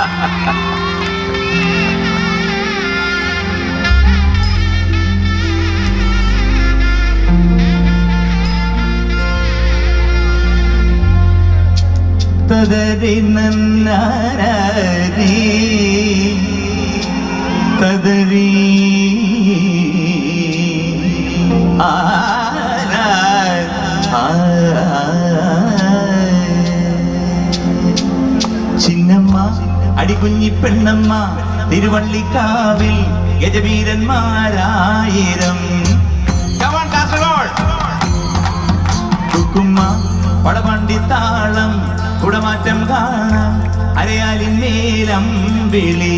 തദരി നന്നാരീ തദരി ആരാ Chinnamma അടികുഞ്ഞി Pennamma തിരുവള്ളിക്കാവിൽ ഗജവീരന്മാരായിരം Come on, Kasaragod കുക്കുമ്മ പടവണ്ടി താളം കുടമാറ്റം കാണാം അരയാലിൻ മേലം വിളി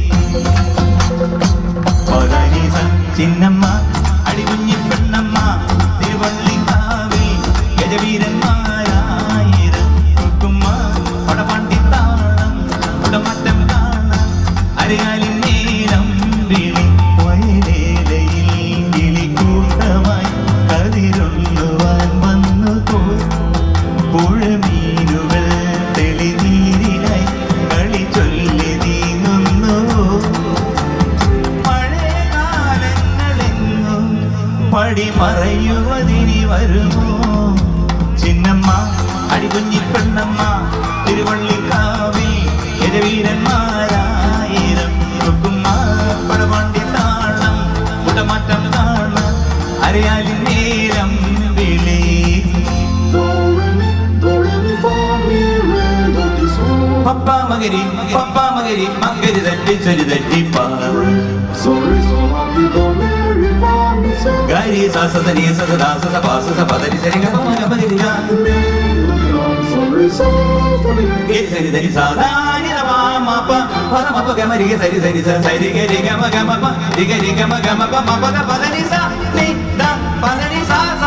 പതനീസ ചിന്നമ്മ അടികുഞ്ഞി പെണ്ണമ്മ തിരുവള്ളിക്കാവിൽ ഗജവീരന്മാരായിരം കുക്കുമ്മ പടവണ്ടി താളം കുടമാറ്റം കാണാം അരയാലിൻ മേലം വിളി വയലേലയിൽ കിളിക്കൂട്ടമായി കതിരുള്ളുവാൻ വന്നു പോയി പുഴമീനുകൾ തെളിനീരിനായി കളി ചൊല്ലി നീങ്ങുന്നു പഴയ കാലങ്ങളെങ്ങും പടിമറയുവതിനി വരുമോ ചിന്നമ്മ അടികുഞ്ഞി പെണ്ണമ്മ തിരുവള്ളിക്കാവിൽ എരവീരന്മാരായിരം കുക്കുമ്മ പടവണ്ടി താളം കുടമാറ്റം കാണാം അരയാലിൻ നേരം വിളി പപ്പ മകരി പപ്പ മകരി മകരി തട്ടി ചൊരി തട്ടി ഗാരി സാസതനി സദാസ സപാസ സപദരി സരി ഗമ മകരി ഗരി സരി ധരി സാധാനി രമാമപ പരമപ ഗമരി സരി സരി സ സരി ഗരി ഗമ ഗമ പ രി ഗരി ഗമ ഗമ പ മപ ഗ പദനി സ നി ദ പദനി സ സ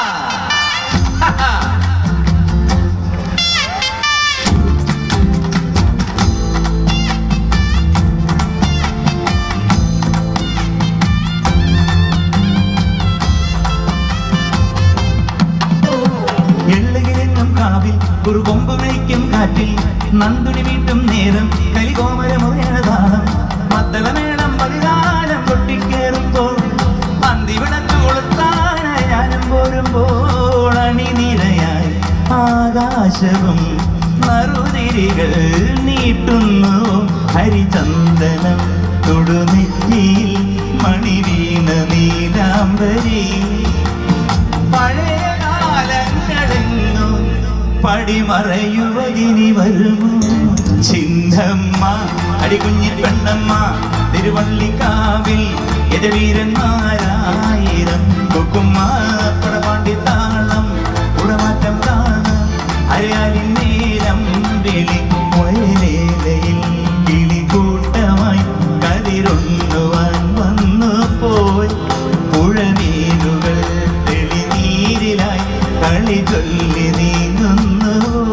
എള്ളുകിഴങ്ങും കാവിൽ ഒരു കൊമ്പ് വിളിക്കും കാറ്റിൽ നന്ദുടി വീട്ടും നേരം കലികോമരമുയണതാളം മദ്ദളമേളം പതികാലം പൊട്ടിക്കേറുമ്പോൾ പന്തി വിളക്ക് കൊളുത്താനായി ഞാനും പോരുമ്പോൾ അണിനിരയായി ആകാശവും നറുതിരികൾ നീട്ടുന്നു ഹരിചന്ദനം തൊടുനെറ്റിയിൽ മണിവീണ നീലാംബരി പഴയ കാലങ്ങളെങ്ങും പടിമറയുവതിനി വരുമോ ചിന്തമ്മ അടികുഞ്ഞി പെണ്ണമ്മ തിരുവള്ളിക്കാവിൽ എരവീരന്മാരായിരം കുക്കുമ്മ പടപാണ്ടി താളം ഉടമാറ്റം കാണാം അരയാലിൻ നേരം വിളി വയലേലയിൽ കിളിക്കൂട്ടമായി കതിരൊണ്ണുവാൻ വന്നു പോയി പുഴമീനുകൾ തെളിനീരിലായി കളി ചൊല്ലി നീങ്ങുന്നു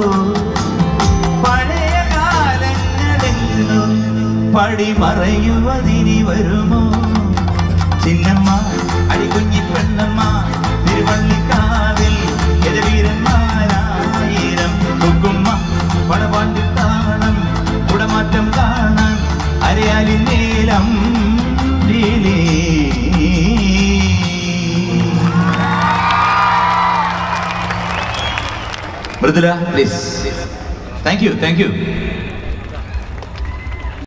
പഴയ കാലങ്ങളെന്നും പടിമറയുവതിനി വരുമോ ചിന്നമ്മ അടികുഞ്ഞി പെണ്ണമ്മ തിരുവള്ളിക്കാവിൽ എരവീരന്മാരായിരം കുക്കുമ്മ പടപാണ്ടി താണം കുടമാറ്റം കാണാൻ അരയാലിൻ നീലം വിളി Mridula please thank you thank U